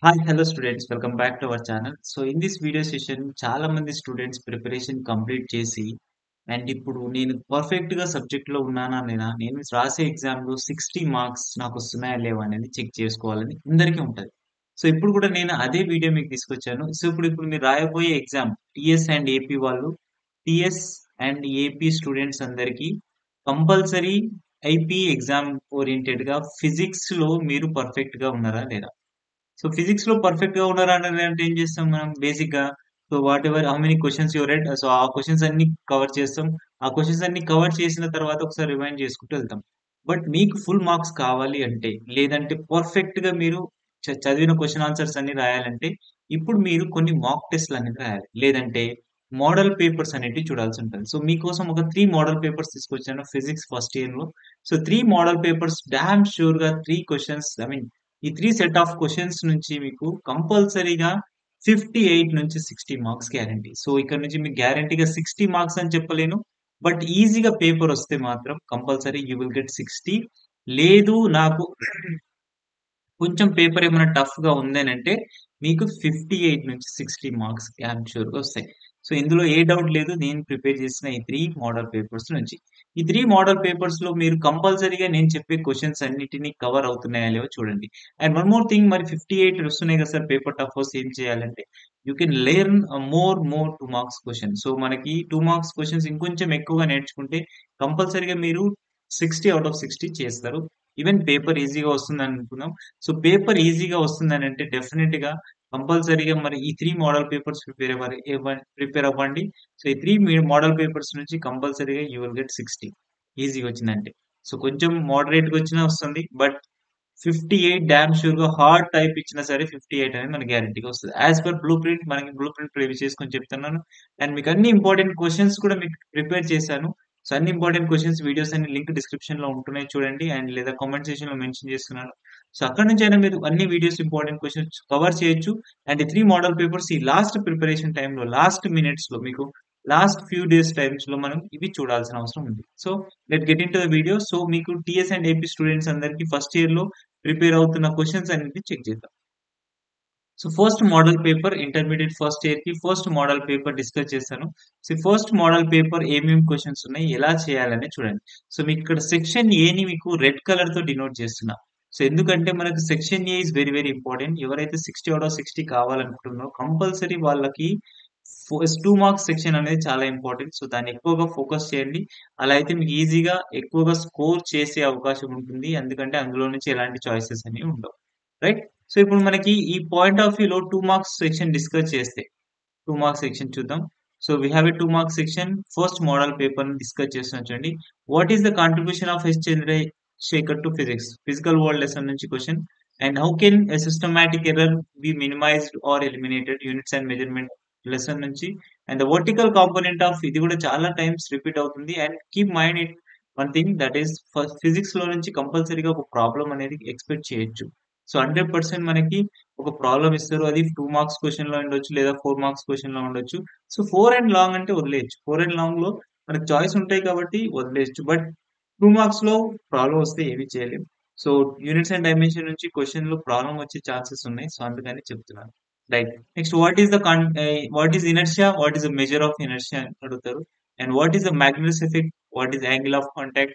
Hi, hello students. Welcome back to our channel. So in this video session చాలా మంది students preparation complete చేసి and ఇప్పుడు నేను perfect గా సబ్జెక్ట్ లో ఉన్నానా లేదా నేను రాసే ఎగ్జామ్ లో సిక్స్టీ మార్క్స్ నాకు వస్తున్నాయా లేవా అనేది చెక్ చేసుకోవాలని అందరికీ ఉంటది సో ఇప్పుడు కూడా నేను అదే వీడియో మీకు తీసుకొచ్చాను సో ఇప్పుడు ఇప్పుడు మీరు రాయబోయే ఎగ్జామ్ టిఎస్ అండ్ ఏపీ వాళ్ళు టిఎస్ అండ్ ఏపీ స్టూడెంట్స్ అందరికీ కంపల్సరీ ఐపీ ఎగ్జామ్ ఓరియంటెడ్ గా ఫిజిక్స్ లో మీరు పర్ఫెక్ట్ గా ఉన్నారా లేదా సో ఫిజిక్స్ లో పర్ఫెక్ట్ గా ఉన్నారా అనేది అంటే ఏం చేస్తాం మనం బేసిక్ గా so whatever how many questions you read so ఆ క్వశ్చన్స్ అన్ని కవర్ చేస్తాం ఆ క్వశ్చన్స్ అన్ని కవర్ చేసిన తర్వాత ఒకసారి రిమైండ్ చేసుకుంటూ వెళ్తాం బట్ మీకు ఫుల్ మార్క్స్ కావాలి అంటే లేదంటే పర్ఫెక్ట్ గా మీరు చ- చదివిన క్వశ్చన్ ఆన్సర్స్ అన్ని రాయాలంటే ఇప్పుడు మీరు కొన్ని మాక్ టెస్ట్లు అనేది రాయాలి లేదంటే మోడల్ పేపర్స్ అనేవి చూడాల్సి ఉంటుంది సో మీకోసం ఒక త్రీ మోడల్ పేపర్స్ తీసుకొచ్చాను ఫిజిక్స్ ఫస్ట్ ఇయర్ లో so three model papers damn sure గా త్రీ క్వశ్చన్స్ ఐ మీన్ ఈ త్రీ సెట్ ఆఫ్ క్వశ్చన్స్ నుంచి మీకు కంపల్సరీగా ఫిఫ్టీ ఎయిట్ నుంచి సిక్స్టీ మార్క్స్ గ్యారంటీ సో ఇక్కడ నుంచి మీకు గ్యారంటీగా సిక్స్టీ మార్క్స్ అని చెప్పలేను బట్ ఈజీగా పేపర్ వస్తే మాత్రం compulsory you will get sixty లేదు నాకు కొంచెం పేపర్ ఏమైనా టఫ్ గా ఉందనంటే మీకు ఫిఫ్టీ ఎయిట్ నుంచి సిక్స్టీ మార్క్స్ డ్యామ్ షూర్ గా వస్తాయి సో ఇందులో ఏ డౌట్ లేదు నేను ప్రిపేర్ చేసిన ఈ త్రీ మోడల్ పేపర్స్ నుంచి ఈ త్రీ మోడల్ పేపర్స్ లో మీరు కంపల్సరీగా నేను చెప్పే క్వశ్చన్స్ అన్నిటిని కవర్ అవుతున్నాయా లేవో చూడండి అండ్ వన్ మోర్ థింగ్ మరి ఫిఫ్టీ ఎయిట్ వస్తున్నాయి కదా సార్ పేపర్ టఫ్ వస్తే ఏం చేయాలంటే you can learn more more two marks question so మనకి టూ మార్క్స్ క్వశ్చన్స్ ఇంకొంచెం ఎక్కువగా నేర్చుకుంటే కంపల్సరీగా మీరు సిక్స్టీ అవుట్ ఆఫ్ సిక్స్టీ చేస్తారు ఈవెన్ పేపర్ ఈజీగా వస్తుంది అనుకున్నాం సో పేపర్ ఈజీగా వస్తుందని అంటే డెఫినెట్ గా కంపల్సరీగా మరి ఈ three model papers prepare prepare అవ్వండి సో ఈ త్రీ మోడల్ పేపర్స్ నుంచి కంపల్సరీగా యూ విల్ గెట్ సిక్స్టీ ఈజీగా వచ్చిందంటే సో కొంచెం మోడరేట్ గా వచ్చినా వస్తుంది but fifty eight damn sure గా హార్డ్ టైప్ ఇచ్చినా సరే ఫిఫ్టీ ఎయిట్ అనేది మనకి గ్యారంటీగా వస్తుంది యాజ్ పర్ బ్లూ ప్రింట్ మనకి బ్లూ ప్రింట్ ప్రివ్యూ చేసుకొని చెప్తున్నాను అండ్ మీకు అన్ని ఇంపార్టెంట్ క్వశ్చన్స్ కూడా మీకు ప్రిపేర్ చేశాను సో అన్ని ఇంపార్టెంట్ క్వశ్చన్స్ వీడియోస్ అన్ని లింక్ డిస్క్రిప్షన్ లో ఉంటున్నాయి చూడండి అండ్ లేదా కామెంట్ సెక్షన్ లో మెన్షన్ చేస్తున్నాను సో అక్కడ నుంచి అయినా మీరు అన్ని వీడియోస్ ఇంపార్టెంట్ క్వశ్చన్స్ కవర్ చేయొచ్చు అండ్ ఈ త్రీ మోడల్ పేపర్స్ ఈ లాస్ట్ ప్రిపరేషన్ టైంలో లాస్ట్ మినిట్స్ లో మీకు లాస్ట్ ఫ్యూ డేస్ టైమ్స్ లో మనం ఇవి చూడాల్సిన అవసరం ఉంది so let get into the video so మీకు టిఎస్ అండ్ ఏపీ స్టూడెంట్స్ అందరికి ఫస్ట్ ఇయర్ లో ప్రిపేర్ అవుతున్న క్వశ్చన్స్ అన్నిటి చెక్ చేద్దాం so first model paper intermediate first year కి ఫస్ట్ మోడల్ పేపర్ డిస్కస్ చేస్తాను సో ఫస్ట్ మోడల్ పేపర్ ఏమేమి questions ఉన్నాయి ఎలా చేయాలని చూడండి సో మీకు ఇక్కడ సెక్షన్ ఏని మీకు రెడ్ కలర్ తో డినోట్ చేస్తున్నా సో ఎందుకంటే మనకు section A is very very important ఎవరైతే సిక్స్టీ అవుట్ ఆఫ్ సిక్స్టీ కావాలనుకుంటున్నారో కంపల్సరీ వాళ్ళకి టూ మార్క్స్ సెక్షన్ అనేది చాలా ఇంపార్టెంట్ సో దాన్ని ఎక్కువగా ఫోకస్ చేయండి అలా అయితే మీకు ఈజీగా ఎక్కువగా స్కోర్ చేసే అవకాశం ఉంటుంది ఎందుకంటే అందులో నుంచి ఎలాంటి చాయిసెస్ అనేవి ఉండవు రైట్ సో ఇప్పుడు మనకి ఈ పాయింట్ ఆఫ్ వ్యూలో టూ మార్క్స్ సెక్షన్ డిస్కస్ చేస్తే టూ మార్క్స్ సెక్షన్ చూద్దాం so we have a two marks section first model paper ని డిస్కస్ చేస్తున్నాం చూడండి what is the contribution of H Chandrasekhar to physics physical world lesson నుంచి question and how can a systematic error be minimised or eliminated units and measurement lesson నుంచి and the vertical component of ఇది కూడా చాలా times repeat అవుతుంది and keep mind it one thing that is physics లో నుంచి కంపల్సరీగా ఒక problem అనేది ఎక్స్పెక్ట్ చేయొచ్చు సో హండ్రెడ్ పర్సెంట్ మనకి ఒక ప్రాబ్లం ఇస్తారు అది టూ మార్క్స్ క్వశ్చన్ లో ఉండొచ్చు లేదా ఫోర్ మార్క్స్ క్వశ్చన్ లో ఉండొచ్చు సో ఫోర్ అండ్ లాంగ్ అంటే వదిలేయచ్చు ఫోర్ అండ్ లాంగ్ లో మనకి చాయిస్ ఉంటాయి కాబట్టి వదిలేయచ్చు బట్ టూ మార్క్స్ లో ప్రాబ్లం వస్తే ఏమీ చేయలేము సో యూనిట్స్ అండ్ డైమెన్షన్ నుంచి క్వశ్చన్ లో ప్రాబ్లం వచ్చే ఛాన్సెస్ ఉన్నాయి సో అందుకని చెప్తున్నాను right next what is the what is inertia what is the measure of inertia అని అడుగుతారు and what is the magnetic effect what is angle of contact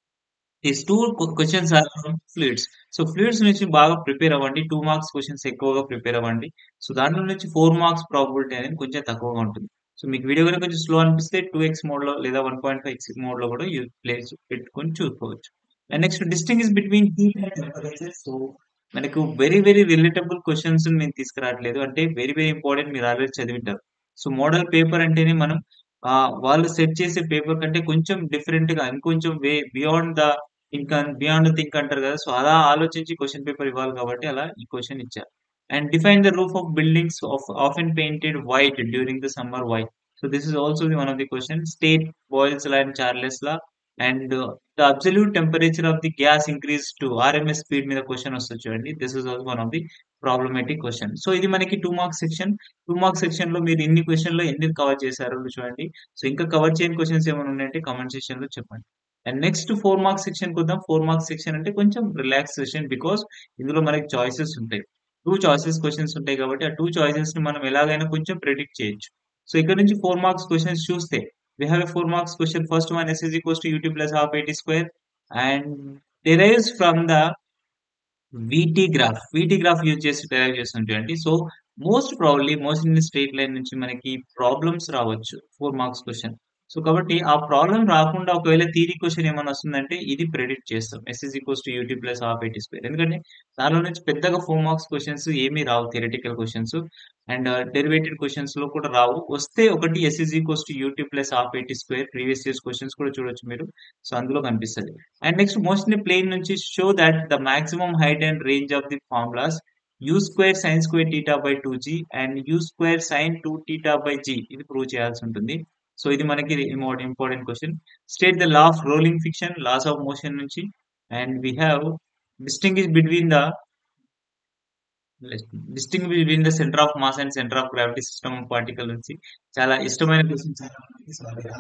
these two questions are from fluids so fluids నుంచి బాగా prepare అవ్వండి two marks questions ఎక్కువగా prepare అవ్వండి so దాంట్లో నుంచి four marks probability అనేది కొంచెం తక్కువగా ఉంటుంది సో మీకు వీడియో కనుక కొంచెం స్లో అనిపిస్తే టూ ఎక్స్ మోడ్ లో లేదా one point five X mode లో కూడా యూజ్ ప్లేస్ పెట్టుకొని చూసుకోవచ్చు and next distinguish between heat and temperature so మనకు వెరీ వెరీ రిలేటబుల్ క్వశ్చన్స్ నేను తీసుకురావట్లేదు అంటే వెరీ వెరీ ఇంపార్టెంట్ మీరు ఆల్రెడీ చదివింటారు సో మోడల్ పేపర్ అంటేనే మనం ఆ వాళ్ళు సెట్ చేసే పేపర్ కంటే కొంచెం డిఫరెంట్ గా ఇంకొంచెం way beyond the think beyond think అంటారు కదా సో అలా ఆలోచించి క్వశ్చన్ పేపర్ ఇవ్వాలి కాబట్టి అలా ఈ క్వశ్చన్ ఇచ్చారు and define the roof of buildings of often painted white during the summer white so this is also the one of the question state Boyle's law and Charles law and the absolute temperature of the gas increase to RMS speed మీద question వస్తుంది చూడండి this is also one of the problematic question so ఇది మనకి two marks section two marks section లో మీరు ఇన్ని question లో ఎన్ని కవర్ చేశారో చూడండి సో ఇంకా కవర్ చేయని క్వశ్చన్స్ ఏమైనా ఉన్నాయంటే కమెంట్ సెక్షన్ లో చెప్పండి and next four marks section వద్దాం ఫోర్ మార్క్స్ సెక్షన్ అంటే కొంచెం రిలాక్స్ సెక్షన్ బికాస్ ఇందులో మనకి చాయిసెస్ ఉంటాయి 2 చాయిసెస్ క్వెషన్స్ ఉంటాయి కాబట్టి, ఆ 2 చాయిసెస్‌ని మనం ఎలాగైనా కొంచెం ప్రిడిక్ట్ చేయొచ్చు. సో, ఇక్కడ నుంచి 4 మార్క్స్ క్వెషన్స్ చూస్తే, we have a 4 marks question. First one S is equals to UT plus half AT square and derives from the VT graph. VT graph use చేసి డిరైవ్ చేస్తాం చూడండి. So, most probably motion in straight line నుంచి మనకి problems రావచ్చు. 4 marks question. So, కాబట్టి ఆ problem రాకుండా ఒకవేళ థియరీ క్వెషన్ ఏమన్నా వస్తుందంటే ఇది ప్రిడిక్ట్ చేస్తాం. S is equals to UT plus half AT square. ఎందుకంటే దానిలో నుంచి పెద్దగా 4 మార్క్స్ క్వెషన్స్ ఏమీ రావు థియరిటికల్ క్వెషన్స్ అండ్ డెరివేటెడ్ క్వెషన్స్‌లో కూడా రావు. వస్తే ఒకటి S is equals to UT plus half AT square previous years questions కూడా చూడొచ్చు మీరు. సో, అందులో కనిపిస్తది. And next motion in plane నుంచి show that the maximum height and range of the formulas U square sine square theta by 2జీ and U square sine 2 theta by G ఇది prove చేయాల్సి ఉంటుంది. సో, ఇది మనకి ఇంమో important question. State the law of rolling friction laws of motion నుంచి and we have distinguish between the distinguish between the centre of mass and centre of gravity system of particle నుంచి చాలా ఇష్టమైన question చాలా మందికి. So, అది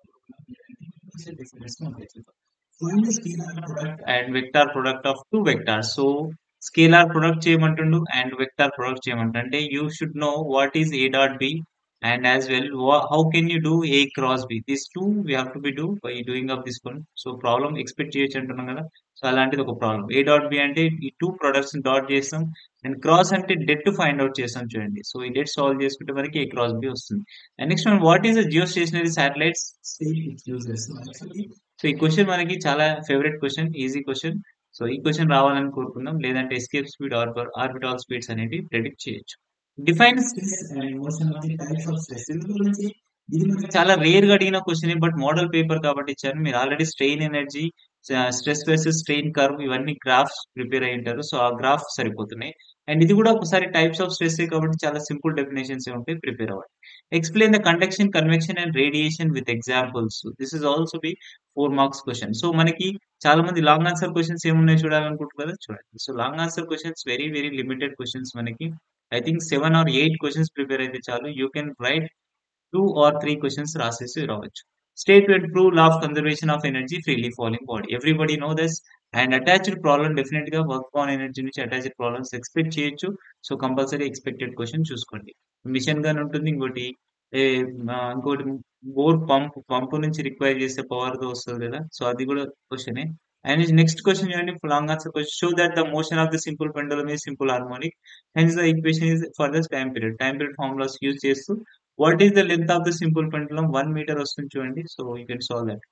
find the scalar product and vector product of 2 vectors. So, scalar product చేయమంటుండు and vector product చేయమంటుండు. అంటే you should know what is A dot B and as well వా how can you do A cross B. These 2 we have to be do by doing of this one. So, problem expect చేయొచ్చు అంటున్నాం కదా! So, అలాంటిది ఒక problem. ఏ dot B అంటే ఈ 2 ప్రొడక్ట్స్‌ని dot చేస్తాం అండ్ క్రాస్ అంటే డెట్ ఫైండ్ ఔట్ చేస్తాం చూడండి. సో, ఈ డెట్ సాల్వ్ చేసుకుంటే మనకి ఏ క్రాస్ బి వస్తుంది. And next one what is the geostationary satellites same it's useless. So, ఈ క్వెషన్ మనకి చాలా favourite question. Easy question. So, ఈ క్వెషన్ రావాలని కోరుకుందాం. లేదంటే escape speed or orbital speeds అనేవి ప్రిడిక్ట్ చేయొచ్చు. Define stress and motion of the types of stress. ఇందు గురించి ఇది మనకి చాలా రేర్‌గా అడిగిన క్వెషనే బట్ మోడల్ పేపర్ కాబట్టి ఇచ్చారు. మీరు ఆల్రెడీ స్ట్రెయిన్ ఎనర్జీ, స స్ట్రెస్ వర్సెస్ స్ట్రెయిన్ కర్వ్ ఇవన్నీ గ్రాఫ్స్ ప్రిపేర్ అయ్యి ఉంటారు. సో, ఆ గ్రాఫ్ సరిపోతున్నాయి. అండ్ ఇది కూడా ఒకసారి టైప్స్ ఆఫ్ స్ట్రెస్సే కాబట్టి చాలా సింపుల్ డెఫినిషన్సే ఉంటాయి. ప్రిపేర్ అవ్వండి. Explain the conduction, convection and radiation with examples. This is also be 4 marks question. So, మనకి చాలా మంది లాంగ్ ఆన్సర్ క్వెషన్స్ ఏమున్నాయో చూడాలనుకుంటారు కదా! చూడండి. So, long answer questions very very limited questions మనకి. I think 7 or 8 questions prepare అయితే చాలు. You can write 2 or 3 questions రాసేసి రావచ్చు. State and prove law of conservation of energy freely falling body. Everybody know this and attached problem డెఫినిట్‌గా work on energy నుంచి attached problems expect చేయొచ్చు. So, compulsory expected question చూసుకోండి. Machine gun ఉంటుంది. ఇంకోటి ఏ ఆహ్, ఇంకోటి బోర్ పంప్ పంప్ నుంచి రిక్వైర్ చేసే పవర్‌తో వస్తది కదా! సో, అది కూడా క్వెషనే. అండ్ నెక్స్ట్ క్వెషన్ చూడండి long answer question. Show that the motion of the simple pendulum is simple harmonic. Hence the equation is for the time period. Time period formulas use చేస్తూ what is the length of the simple pendulum 1 metre వస్తుంది చూడండి. So, you can solve that.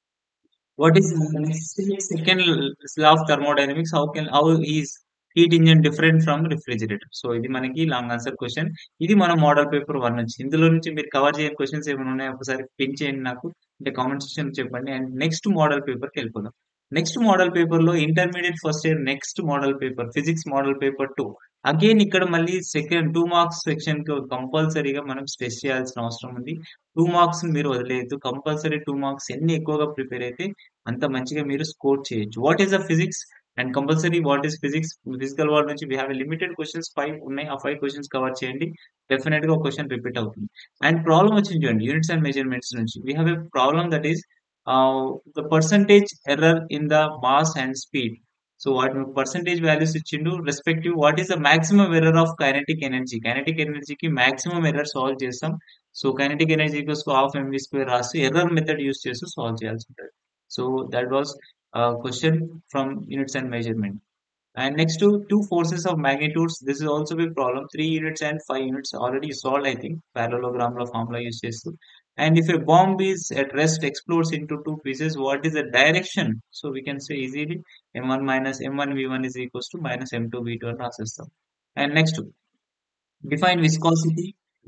What is second law of thermodynamics how can how is heat engine different from refrigerator. So, ఇది మనకి long answer question. ఇది మన model paper 1 నుంచి. ఇందులో నుంచి మీరు కవర్ చేయని క్వెషన్స్ ఏమైనా ఉన్నాయో ఒకసారి పింక్ చేయండి నాకు. అంటే కామెంట్ సెక్షన్‌లో చెప్పండి. అండ్ నెక్స్ట్ మోడల్ పేపర్‌కెళ్ళిపోదాం. నెక్స్ట్ మోడల్ పేపర్‌లో intermediate first year next model paper physics model paper 2. Again ఇక్కడ మళ్ళీ సెకండ్ 2 మార్క్స్ సెక్షన్‌కి కంపల్సరీగా మనం స్ట్రెస్ చేయాల్సిన అవసరం ఉంది. 2 మార్క్స్‌ని మీరు వదిలేయొద్దు. కంపల్సరీ 2 మార్క్స్ ఎన్ని ఎక్కువగా ప్రిపేర్ అయితే అంత మంచిగా మీరు స్కోర్ చేయొచ్చు. What is the physics and compulsory what is physics physical world నుంచి we have a limited questions 5 ఉన్నాయి. ఆ 5 క్వెషన్స్ కవర్ చేయండి. డెఫినిట్‌గా ఒక క్వెషన్ రిపీట్ అవుతుంది. అండ్ ప్రాబ్లమ్ వచ్చింది చూడండి. యూనిట్స్ అండ్ మెజర్‌మెంట్స్ నుంచి. We have a problem that is ah, the percentage error in the mass and speed. So, వాటి పర్సెంటేజ్ వాల్యూస్ ఇచ్చిండు. Respective what is the maximum error of kinetic energy. Kinetic ఎనర్జీకి maximum error solve చేస్తాం. So, kinetic energy equals to half m v square రాసి error method use చేస్తూ సాల్వ్ చేయాల్సి ఉంటది. So, that was ah, question from units and measurement. And next 2 forces of magnitudes. This is also be problem 3 units and 5 units already solved I think పారలెలోగ్రామ్‌లో formula use చేస్తూ. And if a bomb is at rest explodes into 2 pieces what is the direction. So, we can say easily m1 minus m1 v1 is equals to minus m2 v2 అని రాసేస్తాం. And next define viscosity.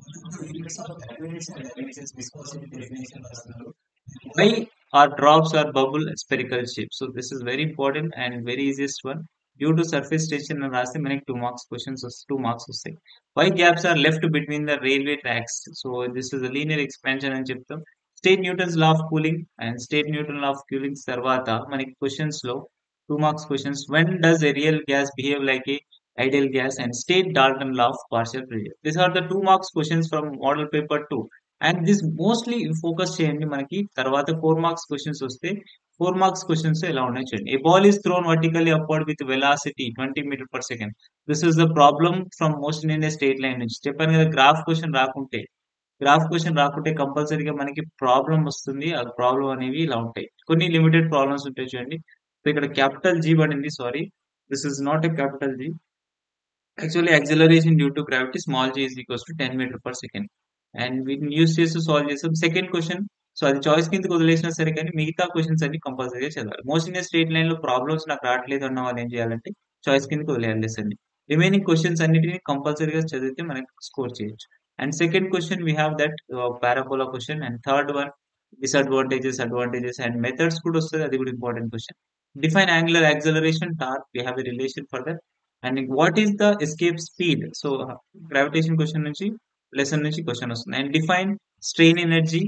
Why are drops or bubble spherical shape? So, this is very important and very easiest one. Due to surface tension అని రాస్తే మనకి 2 marks questions వస్ 2 marks వస్తాయి. Why gaps are left between the railway tracks? So, this is a linear expansion అని చెప్తాం. State Newton's law of cooling and state Newton law of cooling తర్వాత మనకి క్వెషన్స్‌లో 2 marks questions when does a real gas behave like a ideal gas and state Dalton law of partial pressure. These are the 2 marks questions from model paper 2. And this mostly focus చేయండి మనకి తర్వాత four marks questions వస్తే four marks questions ఎలా ఉన్నాయి చూడండి a ball is thrown vertically upward with velocity twenty metre per second this is the problem from motion in a straight line నుంచి చెప్పాను కదా గ్రాఫ్ క్వశ్చన్ రాకుంటే గ్రాఫ్ క్వశ్చన్ రాకుంటే కంపల్సరీగా మనకి ప్రాబ్లం వస్తుంది ఆ ప్రాబ్లం అనేవి ఇలా ఉంటాయి కొన్ని లిమిటెడ్ ప్రాబ్లమ్స్ ఉంటాయి చూడండి సో ఇక్కడ క్యాపిటల్ జీ పడింది sorry this is not a capital G actually acceleration due to gravity small g is equals to ten metre per second and వీటిని యూస్ చేస్తూ సాల్వ్ చేస్తాం సెకండ్ క్వశ్చన్ సో అది choice కిందకి వదిలేసినా సరే కానీ మిగతా క్వశ్చన్స్ అన్ని కంపల్సరీగా చదవాలి మోస్ట్ ఇన్ స్ట్రేట్ లైన్ లో ప్రాబ్లమ్స్ నాకు రావట్లేదు అన్న వాళ్ళు ఏం చేయాలంటే చాయిస్ కిందకి వదిలేయాలి అన్ని రిమైనింగ్ క్వశ్చన్స్ అన్నిటిని కంపల్సరీగా చదివితే మనకి స్కోర్ చేయొచ్చు and second question we have that parabola question and third one disadvantages advantages and methods కూడా వస్తుంది అది కూడా important question define angular acceleration torque we have a relation for that and what is the escape speed so gravitation question నుంచి lesson నుంచి question వస్తుంది and define strain energy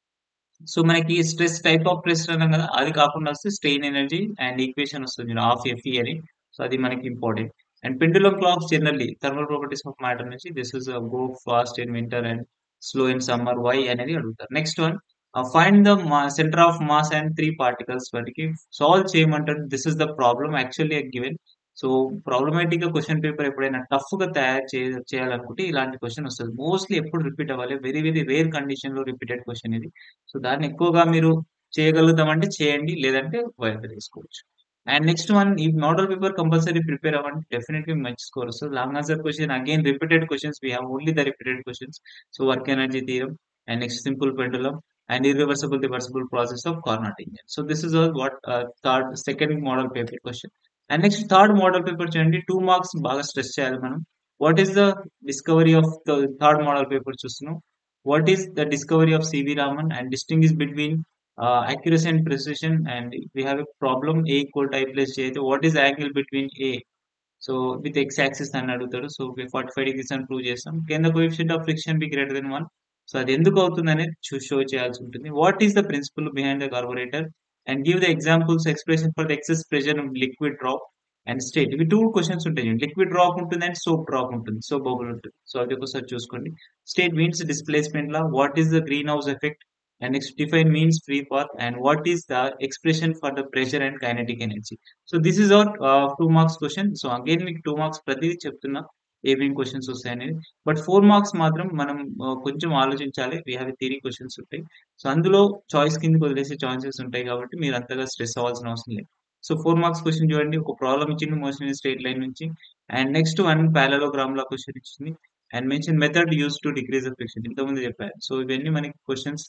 so మనకి stress type of stress అన్నాం కదా అది కాకుండా వస్తే strain energy and equation వస్తుంది హాఫ్ ఎఫ్ఈ అని సో అది మనకి important and pendulum clocks generally thermal properties of matter నుంచి this is go fast in winter and slow in summer why అనేది అడుగుతారు next one find the centre of mass and three particles వాటికి solve చేయమంటారు this is the problem actually given so problematic గా question paper ఎప్పుడైనా tough గా తయారు చేయాలనుకుంటే ఇలాంటి క్వశ్చన్ వస్తుంది మోస్ట్లీ ఎప్పుడు రిపీట్ అవ్వాలి వెరీ వెరీ రేర్ కండిషన్ లో రిపీటెడ్ క్వశ్చన్ ఇది సో దాన్ని ఎక్కువగా మీరు చేయగలుగుతామంటే చేయండి లేదంటే వైపు తీసుకోవచ్చు అండ్ నెక్స్ట్ వన్ ఈ మోడల్ పేపర్ కంపల్సరీ ప్రిపేర్ అవ్వండి డెఫినెట్లీ మంచి స్కోర్ వస్తుంది long answer question again repeated questions we have only the repeated questions so work energy theorem and next simple pendulum and irreversible reversible process of Carnot engine. So this is all what uh, third second model paper question. And next third model paper చూడండి two marks బాగా stress చేయాలి మనం what is the discovery of the third model paper చూస్తున్నాం what is the discovery of C V Raman and distinguish between accuracy and precision and we have a problem a equal to i plus j అయితే what is the angle between a so with X axis అని అడుగుతాడు so forty five degrees అని prove చేస్తాం కింద coefficient of friction be greater than one so అది ఎందుకు అవుతుంది అనేది షో చేయాల్సి ఉంటుంది what is the principle behind the carburettor and give the examples expression for the excess pressure liquid drop and state ఇవి టూ క్వశ్చన్స్ ఉంటాయి liquid drop ఉంటుంది and soap drop ఉంటుంది సోప్ బబుల్ ఉంటుంది సో అది ఒకసారి చూసుకోండి state Wien's displacement law what is the greenhouse effect and next define means free path and what is the expression for the pressure and kinetic energy so this is our uh, two marks question so again మీకు two marks ప్రతిదీ చెప్తున్నా ఏమేమి questions వస్తాయనేది but four marks మాత్రం మనం కొంచెం ఆలోచించాలి we have theory questions ఉంటాయి సో అందులో చాయిస్ కిందకి వదిలేసే ఛాన్సెస్ ఉంటాయి కాబట్టి మీరు అంతగా స్ట్రెస్ అవ్వాల్సిన అవసరం లేదు సో ఫోర్ మార్క్స్ క్వశ్చన్ చూడండి ఒక ప్రాబ్లం ఇచ్చింది మోషన్ స్ట్రేట్ లైన్ నుంచి and next one parallelogram law question ఇచ్చింది and mention method use to decrease the friction ఇంతకుముందు చెప్పారు సో ఇవన్నీ మనకి questions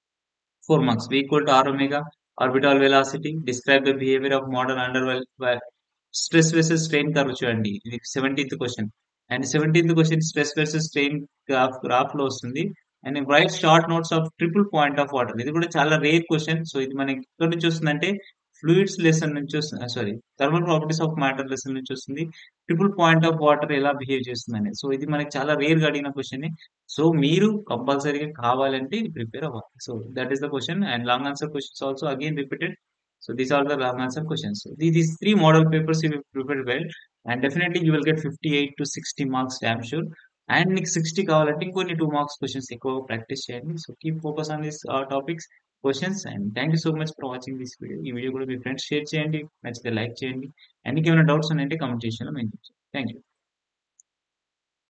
four marks. V equal to r omega, orbital velocity, describe the behavior of modern underwell stress versus strain curve చూడండి ఇది seventeenth question and seventeenth question stress versus strain graph graph లో వస్తుంది and write short notes of triple point of water ఇది కూడా చాలా rare question so ఇది మనకి ఎక్కడి నుంచి వస్తుందంటే ఫ్లూయిడ్స్ లెసన్ నుంచి వస్తుంది sorry thermal properties of matter lesson నుంచి వస్తుంది ట్రిపుల్ పాయింట్ ఆఫ్ వాటర్ ఎలా బిహేవ్ చేస్తుంది అనేది సో ఇది మనకి చాలా రేర్ గా అడిగిన క్వశ్చన్ సో మీరు కంపల్సరీగా కావాలంటే ఇది ప్రిపేర్ అవ్వాలి so that is the question and long answer questions also again repeated so these are the long answer questions these three model papers you prepare well and definitely you will get fifty eight to sixty marks damn sure and నీకు sixty కావాలంటే ఇంకొన్ని two marks questions ఎక్కువ practice చేయండి so keep focus on this topics questions and thank you so much for watching this video ఈ video కూడా మీ friends share చేయండి నచ్చితే లైక్ చేయండి అండ్ ఏమైనా డౌట్స్ ఉన్నాయంటే కామెంట్ చేసిన మేము థ్యాంక్ యూ